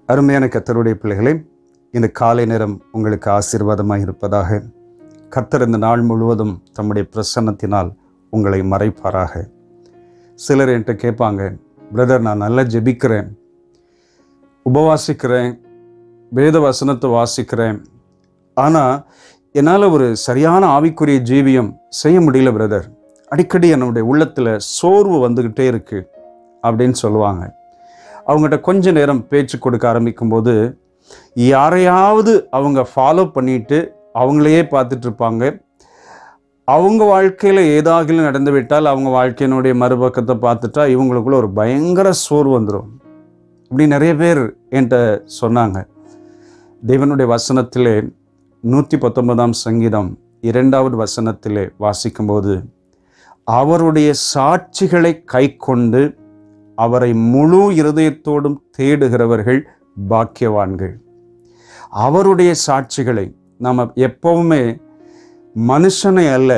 அருமையான கத்தருடைய பிள்ளைகளே இந்த காலை நேரம் உங்களுக்கு ஆசீர்வாதமாக இருப்பதாக கர்த்தர் இந்த நாள் முழுவதும் தம்முடைய பிரசன்னத்தினால் உங்களை மறைப்பாராக சிலர் என்கிட்ட கேட்பாங்க பிரதர் நான் நல்லா ஜெபிக்கிறேன் உபவாசிக்கிறேன் வேத வசனத்தை வாசிக்கிறேன் ஆனால் என்னால் ஒரு சரியான ஆவிக்குரிய ஜீவியம் செய்ய முடியல பிரதர் அடிக்கடி என்னுடைய உள்ளத்தில் சோர்வு வந்துக்கிட்டே இருக்கு அப்படின்னு சொல்லுவாங்க அவங்ககிட்ட கொஞ்ச நேரம் பேச்சு கொடுக்க ஆரம்பிக்கும்போது யாரையாவது அவங்க ஃபாலோ பண்ணிட்டு அவங்களையே பார்த்துட்டு இருப்பாங்க அவங்க வாழ்க்கையில் ஏதாகிலும் நடந்து விட்டால் அவங்க வாழ்க்கையினுடைய மறுபக்கத்தை பார்த்துட்டா இவங்களுக்குள்ள ஒரு பயங்கர சோர்வு வந்துடும் இப்படி நிறைய பேர் என்கிட்ட சொன்னாங்க தேவனுடைய வசனத்திலே நூற்றி பத்தொன்பதாம் சங்கீதம் இரண்டாவது வசனத்திலே வாசிக்கும்போது அவருடைய சாட்சிகளை கை கொண்டு அவரை முழு இருதயத்தோடும் தேடுகிறவர்கள் பாக்கியவான்கள் அவருடைய சாட்சிகளை நாம் எப்பவுமே மனுஷனை அல்ல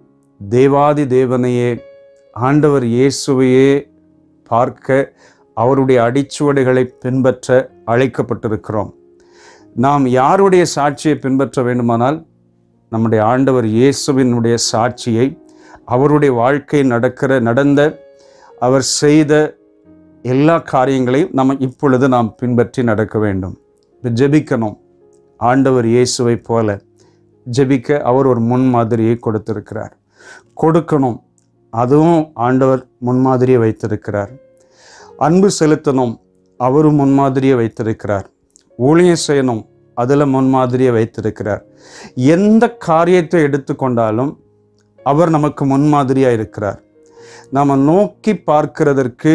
தேவாதி தேவனையே ஆண்டவர் இயேசுவையே பார்க்க அவருடைய அடிச்சுவடுகளை பின்பற்ற அழைக்கப்பட்டிருக்கிறோம் நாம் யாருடைய சாட்சியை பின்பற்ற வேண்டுமானால் நம்முடைய ஆண்டவர் இயேசுவினுடைய சாட்சியை அவருடைய வாழ்க்கை நடக்கிற நடந்த அவர் செய்த எல்லா காரியங்களையும் நம்ம இப்பொழுது நாம் பின்பற்றி நடக்க வேண்டும் இப்ப ஜெபிக்கணும் ஆண்டவர் இயேசுவை போல ஜெபிக்க அவர் ஒரு முன்மாதிரியை கொடுத்திருக்கிறார் கொடுக்கணும் அதுவும் ஆண்டவர் முன்மாதிரியை வைத்திருக்கிறார் அன்பு செலுத்தணும் அவரும் முன்மாதிரியை வைத்திருக்கிறார் ஊழியம் செய்யணும் அதில் முன்மாதிரியை வைத்திருக்கிறார் எந்த காரியத்தை எடுத்துக்கொண்டாலும் அவர் நமக்கு முன்மாதிரியாக இருக்கிறார் நாம் நோக்கி பார்க்கிறதற்கு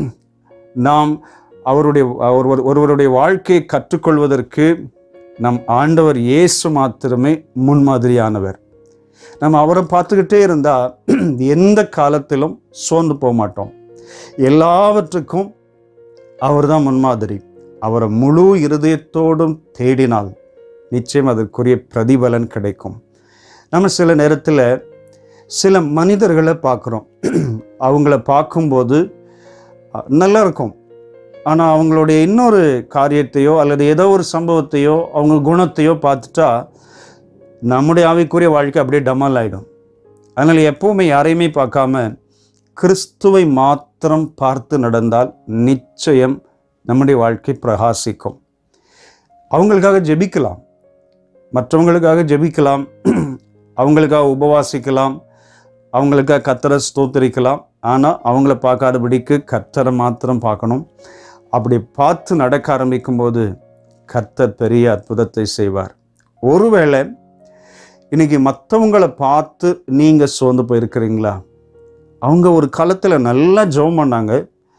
நாம் அவருடைய ஒருவர் ஒருவருடைய வாழ்க்கையை கற்றுக்கொள்வதற்கு நம் ஆண்டவர் இயேசு மாத்திரமே முன்மாதிரியானவர் நம்ம அவரை பார்த்துக்கிட்டே இருந்தால் எந்த காலத்திலும் சோர்ந்து போக மாட்டோம் எல்லாவற்றுக்கும் அவர் தான் முன்மாதிரி அவரை முழு இருதயத்தோடும் தேடினால் நிச்சயம் அதற்குரிய பிரதிபலன் கிடைக்கும் நம்ம சில நேரத்தில் சில மனிதர்களை பார்க்குறோம் அவங்கள பார்க்கும்போது அஹ், நல்லா இருக்கும் ஆனால் அவங்களுடைய இன்னொரு காரியத்தையோ அல்லது ஏதோ ஒரு சம்பவத்தையோ அவங்க குணத்தையோ பார்த்துட்டா நம்முடைய ஆவிக்குரிய வாழ்க்கை அப்படியே டமல் ஆகிடும் அதனால் எப்பவுமே யாரையுமே பார்க்காம கிறிஸ்துவை மாத்திரம் பார்த்து நடந்தால் நிச்சயம் நம்முடைய வாழ்க்கை பிரகாசிக்கும் அவங்களுக்காக ஜெபிக்கலாம் மற்றவங்களுக்காக ஜெபிக்கலாம் அவங்களுக்காக உபவாசிக்கலாம் அவங்களுக்காக கத்தரை ஸ்தோத்தரிக்கலாம் ஆனால் அவங்கள பார்க்காதபடிக்கு கர்த்தரை மாத்திரம் பார்க்கணும் அப்படி பார்த்து நடக்க ஆரம்பிக்கும்போது கர்த்தர் பெரிய அற்புதத்தை செய்வார் ஒருவேளை இன்னைக்கு மற்றவங்களை பார்த்து நீங்கள் சோர்ந்து போயிருக்கிறீங்களா அவங்க ஒரு காலத்தில் நல்லா ஜெபம் பண்ணாங்க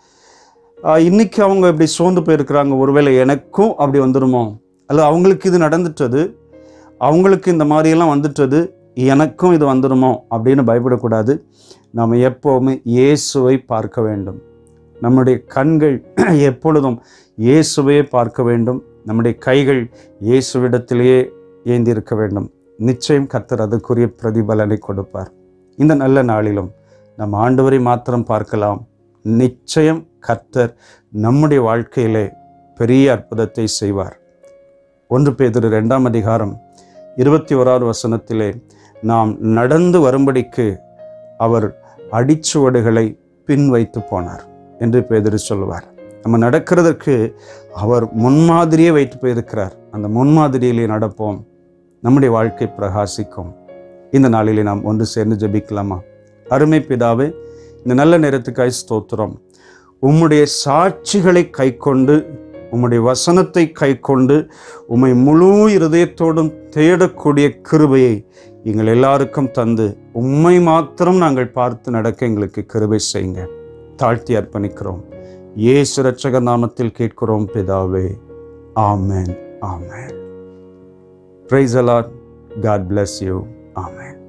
ஆஹ் இன்னைக்கு அவங்க இப்படி சோர்ந்து போயிருக்கிறாங்க ஒருவேளை எனக்கும் அப்படி வந்துடுமோ அல்ல அவங்களுக்கு இது நடந்துட்டது அவங்களுக்கு இந்த மாதிரியெல்லாம் வந்துட்டது எனக்கும் இது வந்துடுமோ அப்படின்னு பயப்படக்கூடாது நாம் எப்போவுமே இயேசுவை பார்க்க வேண்டும் நம்முடைய கண்கள் எப்பொழுதும் இயேசுவையே பார்க்க வேண்டும் நம்முடைய கைகள் இயேசுவிடத்திலேயே ஏந்திருக்க வேண்டும் நிச்சயம் கர்த்தர் அதுக்குரிய பிரதிபலனை கொடுப்பார் இந்த நல்ல நாளிலும் நம் ஆண்டவரை மாத்திரம் பார்க்கலாம் நிச்சயம் கர்த்தர் நம்முடைய வாழ்க்கையிலே பெரிய அற்புதத்தை செய்வார் ஒன்று பேதிரு ரெண்டாம் அதிகாரம் இருபத்தி ஓராவது வசனத்திலே நாம் நடந்து வரும்படிக்கு அவர் அடிச்சுவடுகளை பின் வைத்து போனார் என்று பேதிரு சொல்லுவார் நம்ம நடக்கிறதற்கு அவர் முன்மாதிரியே வைத்து போயிருக்கிறார் அந்த முன்மாதிரியிலே நடப்போம் நம்முடைய வாழ்க்கை பிரகாசிக்கும் இந்த நாளிலே நாம் ஒன்று சேர்ந்து ஜெபிக்கலாமா அருமை பிதாவே இந்த நல்ல நேரத்துக்காய் ஸ்தோத்திரம் உம்முடைய சாட்சிகளை கைக்கொண்டு உம்முடைய வசனத்தை கைக்கொண்டு உம்மை முழு இருதயத்தோடும் தேடக்கூடிய கிருபையை எங்கள் எல்லாருக்கும் தந்து உம்மை மாத்திரம் நாங்கள் பார்த்து நடக்க எங்களுக்கு கிருபை செய்யுங்க தாழ்த்தி அர்ப்பணிக்கிறோம் இயேசு ரட்சக நாமத்தில் கேட்கிறோம் பிதாவே amen amen praise the Lord God bless you amen